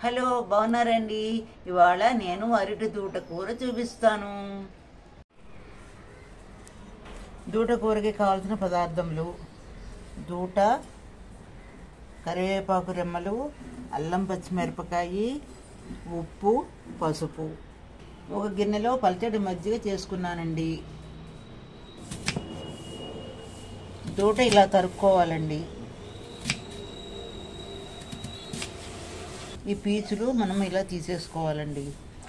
hello బాగున్నారండి ఇవాళ నేను అరటి దూట కూర చూపిస్తాను దూట కూరకి కావాల్సిన పదార్థములు దూట కరివేపాకు రెమ్మలు అల్లం పచ్చిమిరపకాయ ఉప్పు పసుపు ఒక గిన్నెలో పల్చడి మజ్జిగ చేసుకున్నానండి దూట ఇలా తరుక్కోవాలండి ఈ పీచులు మనం ఇలా తీసేసుకోవాలండి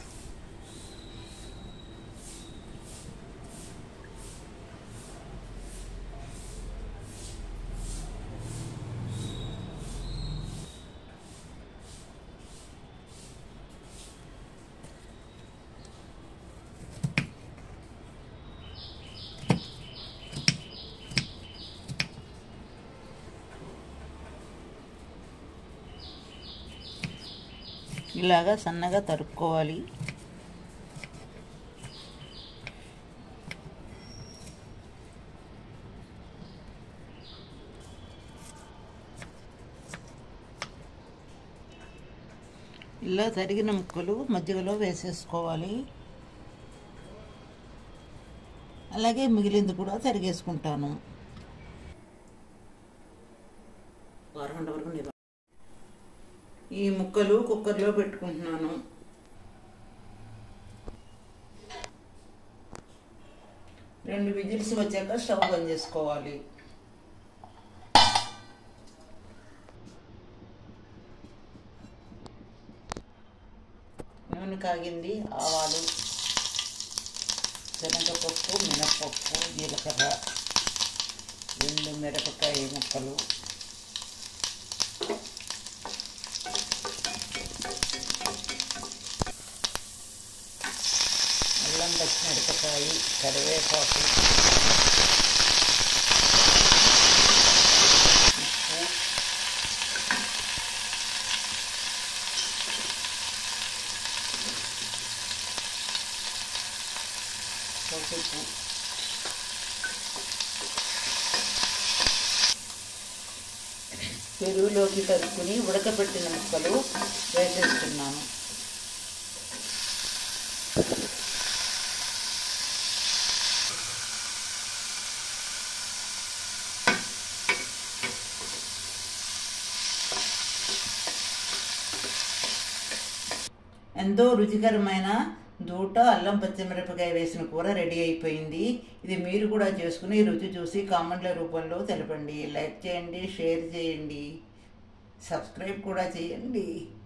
ఇలాగా సన్నగా తరుక్కోవాలి ఇలా తరిగిన ముక్కలు మధ్యలో వేసేసుకోవాలి అలాగే మిగిలింది కూడా తరిగేసుకుంటాను అరగంట వరకు నిలవ ఈ ముక్కలు కుక్కర్లో పెట్టుకుంటున్నాను రెండు విజిల్స్ వచ్చాక స్టవ్ బంద్ చేసుకోవాలి నూనె కాగింది ఆవాలు శనగపప్పు మినపప్పు జీలకర్ర రెండు మిరపకాయ ముక్కలు అల్లం పచ్చిమిరపకాయ కరివేపాకు ఉప్పు పసుపు పెరుగులోకి కలుపుకుని ఉడకబెట్టిన ముక్కలు వేసేస్తున్నాను ఎంతో రుచికరమైన దూట అల్లం పచ్చిమిరపకాయ వేసిన కూర రెడీ అయిపోయింది ఇది మీరు కూడా చేసుకుని రుచి చూసి కామెంట్ల రూపంలో తెలపండి లైక్ చేయండి షేర్ చేయండి సబ్స్క్రైబ్ కూడా చేయండి